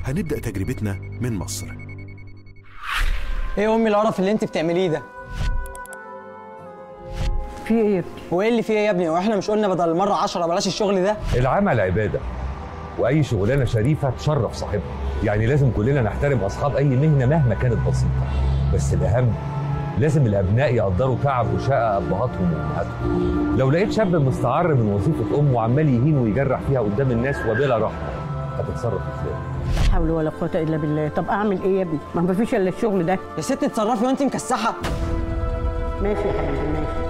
هنبدأ تجربتنا من مصر ايه يا امي القرف اللي انت بتعمليه ده في ايه يا ابني؟ هو ايه اللي فيه يا ابني واحنا مش قلنا بدل المره 10 بلاش الشغل ده العمل عبادة وأي شغلانة شريفة تشرف صاحبها يعني لازم كلنا نحترم أصحاب أي مهنة مهما كانت بسيطة بس الأهم لازم الأبناء يقدروا تعب وشقة أبهاتهم وأمهاتهم لو لقيت شاب مستعر من وظيفة أمه وعمال يهين ويجرح فيها قدام الناس وبلا رحمة هتتصرف إزاي؟ لا حول ولا قوة إلا بالله، طب أعمل إيه يا ابني؟ ما فيش إلا الشغل ده، يا ست اتصرفي وانت مكسحه ماشي يا حبيبي ماشي.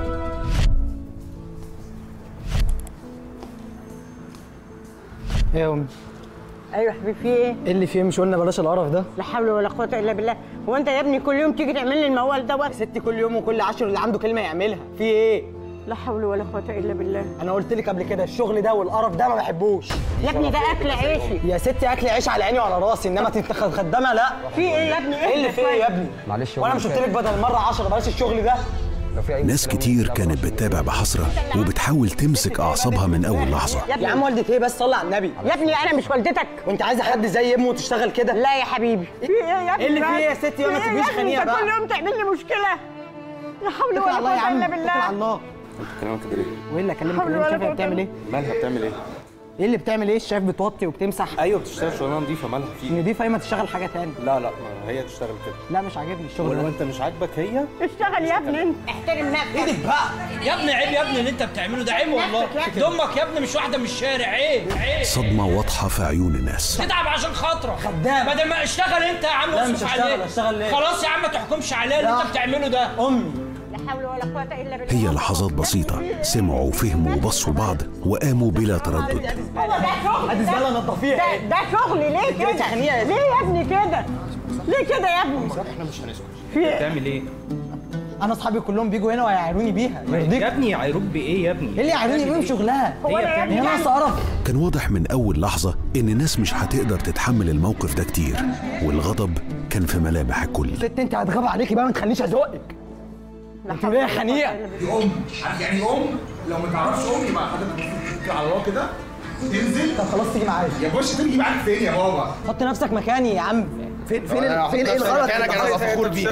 ايه يا امي أيوة يا حبيبي في إيه؟ ايه اللي فيه مش قلنا بلاش القرف ده لا حول ولا قوة إلا بالله، هو أنت يا ابني كل يوم تيجي تعمل لي الموال يا دوت؟ ست كل يوم وكل عشر اللي عنده كلمه يعملها في ايه لا حول ولا قوة إلا بالله. انا قلت لك قبل كده الشغل ده والقرف ده ما بحبوش يا ابني ده أكل عيشي، يا ستي اكل عيش على عيني وعلى راسي انما تتخ- خدامه لا في إيه يا ابني؟ ايه اللي فيه يا ابني معلش وانا مش قلت لك بدل المره 10 بلاش الشغل ده لو في اي ناس كتير كانت بتتابع بحسرة وبتحاول تمسك أعصابها من أول لحظة يا عم والدة ايه بس صلي على النبي يا ابني أنا مش والدتك. وانت عايزه حد زي امه وتشتغل كده لا يا حبيبي. في إيه يا ابني؟ إيه اللي بس؟ فيه يا ستي؟ ما في إيه تبقيش يا ابني؟ خنيقة أنت بقى. كل يوم تعمل لي مشكلة. لا حول اتكل ولا على الله يا قوة عم إلا اتكل على بالله. الله كلامك كده ليه؟ وايه اللي اكلمك حول اللي ولا شايفها قوة بتعمل ايه مالها بتعمل ايه؟ ايه اللي بتعمل ايه الشايف بتوطي وبتمسح ايوه بتشتغل شغلانه نظيفه مالها في نضيفه ايه ما تشتغل حاجه تاني لا لا ما هي تشتغل كده لا مش عاجبني الشغل ولو ده انت مش عاجبك هي اشتغل يا ابني أنت. احترم نفسك. ايدك بقى يا ابني عيب يا ابني اللي انت بتعمله ده عيب والله دمك يا ابني مش واحده من الشارع عيب عيب صدمة واضحة في عيون الناس تتعب عشان خاطرك خدام. بدل ما اشتغل انت يا عم لا، واصرف مش هشتغل، عليه. هشتغل ليه؟ خلاص يا عم ما تحكمش عليا اللي لا. انت بتعمله ده امي لا حول ولا قوة إلا بالله. هي لحظات بسيطة سمعوا وفهموا وبصوا بعض وقاموا بلا تردد هو ده شغل ادي زباله نضفيها ده ايه ده شغل ليه كده كده؟ تخنيقة. ليه يا ابني كده؟ ليه كده يا ابني؟ احنا مش هنسكت في ايه؟ بتعمل ايه؟ انا اصحابي كلهم بيجوا هنا ويعايروني بيها يرضيك يا ابني هيروك بايه يا ابني؟ ايه اللي يعايروني بيه بشغلها هو انا يا هي ابني ناقصه قرف كان واضح من أول لحظة إن الناس مش هتقدر تتحمل الموقف ده كتير والغضب كان في ملامح الكل ست انت هتغاب عليكي بقى ما تخلينيش ازقك انت ليه خنيقه ام عارف يعني ام لو ما تعرفش ام يبقى حضرتك تتكل على الله كده تنزل طب خلاص تيجي معايا يا باشا تيجي معاك فين يا بابا حط نفسك مكاني يا عم فين فين ال- فين ايه الغلط مكانك انا هبقى فخور بيك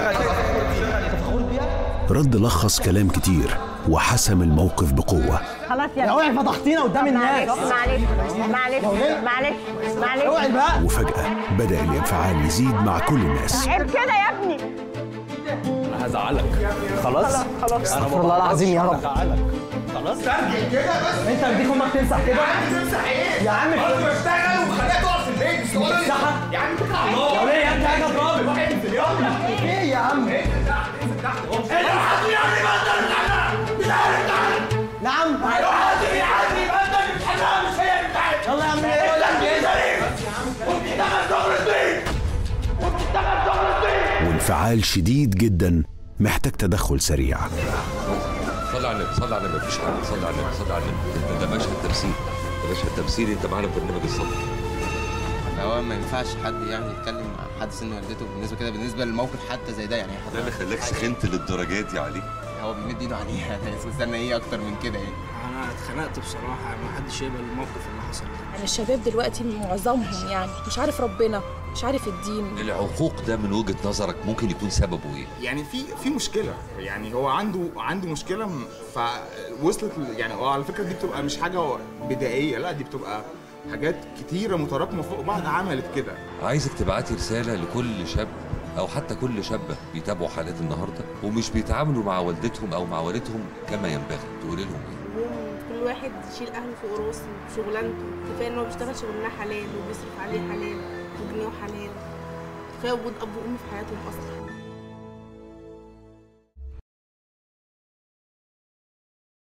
رد لخص كلام كتير وحسم الموقف بقوة خلاص يا يا اوعي فضحتينا قدام الناس معلش معلش معلش معلش اوعي بقى وفجأة بدأ الانفعال يزيد مع كل الناس عيب كده يا ابني انا هزعلك خلاص؟ خلاص استغفر الله العظيم يا رب هزعلك خلاص؟ انت بديك امك تمسح كده تمسح ايه؟ يا عم قلت بشتغل وخليها تقعد في البيت مش تقول لي تمسحها يا عم اتكل على الله يا وليه انت حاجه اضربك واحد انزل يلا ايه يا عم انزل تحت انزل تحت انت محاسب يعني ما انت اللي بتعملها مش عارف تعمل نعم لو حد بيعدي يبقى انت اللي بتحلها مش هي اللي بتعمل يلا يا عم انت اللي شريف وبتشتغل شغل الدين وبتشتغل شغل الدين وانفعال شديد جدا محتاج تدخل سريع صلي على النبي صلي على النبي مفيش حاجه صلي على النبي صلي على النبي ده, ده مشهد تمثيل ده مشهد تمثيلي انت معانا في برنامج الصبر هو ما ينفعش حد يعني يتكلم مع حد سن والدته بالنسبه كده بالنسبه للموقف حتى زي ده يعني ده اللي خلاك سخنت للدرجات دي عليك هو بيمد ايده عليها يعني استنى ايه اكتر من كده يعني انا اتخنقت بصراحه ما حدش يقبل الموقف اللي حصل ده يعني الشباب دلوقتي معظمهم يعني مش عارف ربنا مش عارف الدين العقوق ده من وجهه نظرك ممكن يكون سببه ايه؟ يعني في في مشكله يعني هو عنده عنده مشكله م- فوصلت ل- يعني هو على فكره دي بتبقى مش حاجه بدائيه لا دي بتبقى حاجات كتيره متراكمه فوق بعض عملت كده عايزك تبعتي رساله لكل شاب او حتى كل شابه بيتابعوا حلقه النهارده ومش بيتعاملوا مع والدتهم او مع والدهم كما ينبغي تقولي لهم ايه؟ كل واحد يشيل اهله فوق راسه بشغلانته كفايه ان هو بيشتغل شغلانه حلال وبيصرف عليه حلال وجنيه حلال كفايه وجود اب وام في حياتهم اصلا